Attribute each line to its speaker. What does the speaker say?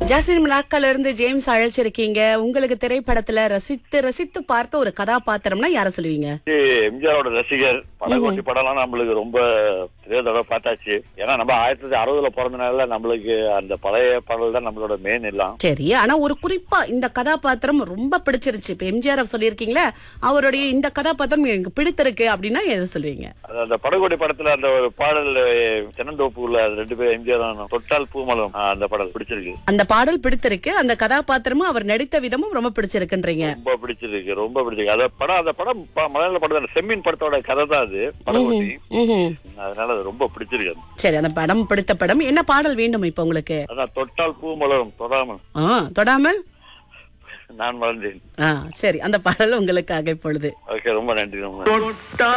Speaker 1: Jasmine நாட்கள்ல இருந்து James அழைச்சிருக்கீங்க உங்களுக்கு திரைப்படத்துல ரசித்து ரசித்து பார்த்த ஒரு கதாபாத்திரம்னா யார சொல்லுவீங்க
Speaker 2: எம்ஜிஆரோட ரசிகர் படகோட்டி படம்லாம் நம்மளுக்கு ரொம்ப பெரிய தடவை பார்த்தாச்சு ஏன்னா நம்ம ஆயிரத்தி தொள்ளாயிரத்தி அறுபதுல பிறந்தனால நம்மளுக்கு அந்த பழைய பாடல் தான் நம்மளோட மெயின் எல்லாம்
Speaker 1: சரி ஆனா ஒரு குறிப்பா இந்த கதாபாத்திரம் ரொம்ப பிடிச்சிருச்சு இப்ப எம்ஜிஆர் சொல்லியிருக்கீங்களே அவருடைய இந்த கதாபாத்திரம் எனக்கு பிடித்திருக்கு அப்படின்னா எதை சொல்லுவீங்க
Speaker 2: அது அந்த படகோட்டி படத்துல அந்த ஒரு பாடல் தென்னந்தோப்புல அது ரெண்டு பேரும் எம்ஜிஆர் தொட்டால் பூமலம் ஆ, அந்த பாடல் பிடிச்சிருக்கு
Speaker 1: அந்த பாடல் பிடித்திருக்கு அந்த கதாபாத்திரமும் அவர் நடித்த விதமும் ரொம்ப பிடிச்சிருக்குன்றீங்க
Speaker 2: ரொம்ப பிடிச்சிருக்கு ரொம்ப பிடிச்சிருக்கு அந்த படம் அந்த படம் ப- மலையாள படம் அந்த செம்மீன் படத்தோட கதை தான் அது படகோட்டி
Speaker 1: ம்ஹும்.
Speaker 2: அதனால அது ரொம்ப பிடிச்சிருக்கு அது.
Speaker 1: சரி அந்த படம் பிடித்த படம் என்ன பாடல் வேண்டும் இப்ப உங்களுக்கு
Speaker 2: அதான் தொட்டால் பூமலம் தொடாமல்
Speaker 1: ஆ தொடாமல்
Speaker 2: நான் மறந்தேன்
Speaker 1: ஆ சரி அந்த பாடல் உங்களுக்காக இப்பொழுது
Speaker 2: ஓகே ரொம்ப நன்றி ரொம்ப நன்றி.
Speaker 3: தொட்டா